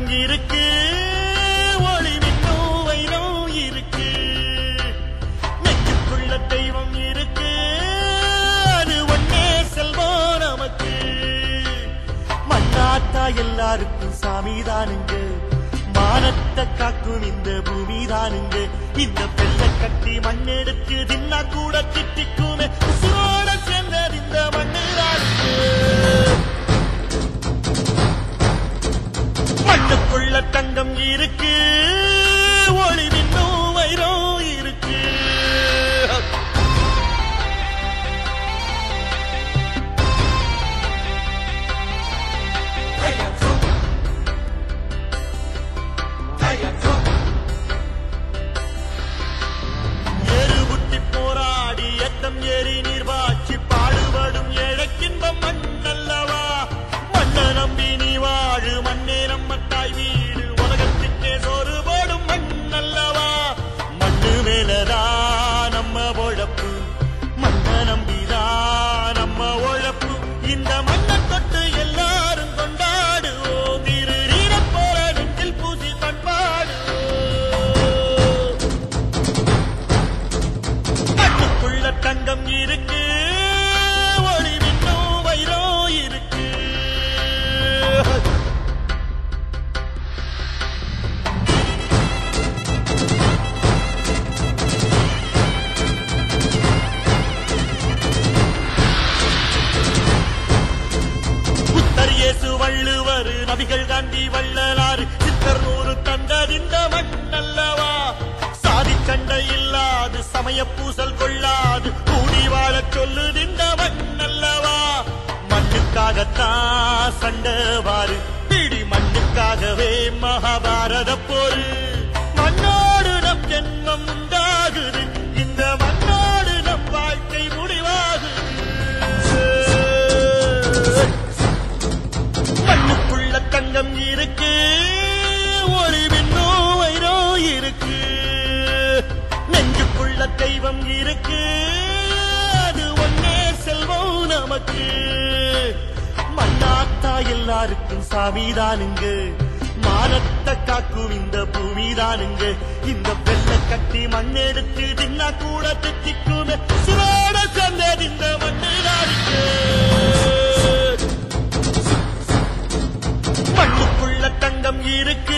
தங்கம் இருக்கு ஒளி மின்னும் வைரம் இருக்கு நெஞ்சுக்குள்ள தெய்வம் இருக்கு அது ஒன்னே செல்வம் நமக்கு மண்ணாத்தா எல்லாருக்கும் சாமி தானுங்க மானத்தை காக்கும் இந்த பூமி தானுங்க இந்த பெல்ல கட்டி மண்ணெடுத்து தின்னா கூட திட்டிக்குமே உசுரோட சேர்ந்தது இந்த மண்ணு மண்ணுக்குள்ள தங்கம் இருக்கு ஒளி மின்னும் வைரம் இருக்கு எருபுட்டி போராடி எத்தம் ஏறி நீர்வாச்சி பாடுபடும் ஏழைக்கின்பம் மண்ணல்லவா மண்ண நம்பி நீ வாழு மண்ணே நம்ம தாய் வீடு உலகத்துக்கே சோறு போடும் மண்ணல்லவா மண்ணு மேலதான் நம்ம உழப்பு மண்ண நம்பிதான் நம்ம உழப்பு இந்த மண்ணை தொட்டு எல்லாரும் கொண்டாடுவோம் திரு நீரப் போல நெஞ்சில் பூசி பண்பாடுவோம் கண்ணுக்குள்ள தங்கம் இருக்கு ஒளி மின்னும் வைரம் இருக்கு புத்தர் இயேசு வள்ளுவர் நபிகள் காந்தி வள்ளலாறு சித்தர் நூறு தந்ததிந்த மண்ணல்லவா சாதி சண்டை இல்லாது சமய பூசல் கொள்ளாது கூடி வாழச் சொல்லுதிந்த மண்ணல்லவா மண்ணுக்காகத்தான் சண்டவாறு பிடி மண்ணுக்காகவே மகாபாரத போர் மண்ணோடு நம் ஜென்மம் உண்டாகுது இந்த மண்ணோடு நம் வாழ்க்கை முடிவாகுது மண்ணுக்குள்ள தங்கம் இருக்கு ஒரு மின்னும் வைரம் இருக்கு நெஞ்சுக்குள்ள தெய்வம் இருக்கு அது ஒன்னே செல்வம் நமக்கு மண்ணாத்தா எல்லாருக்கும் சாமிதானுங்க மானத்தை காக்கும் இந்த பூமிதானுங்க இந்த வெள்ள கட்டி மண்ணெடுத்து தின்னா கூட திட்டிக்குமே சுரோட சேர்ந்தது இந்த மண்ணுதானுங்க மண்ணுக்குள்ள தங்கம் இருக்கு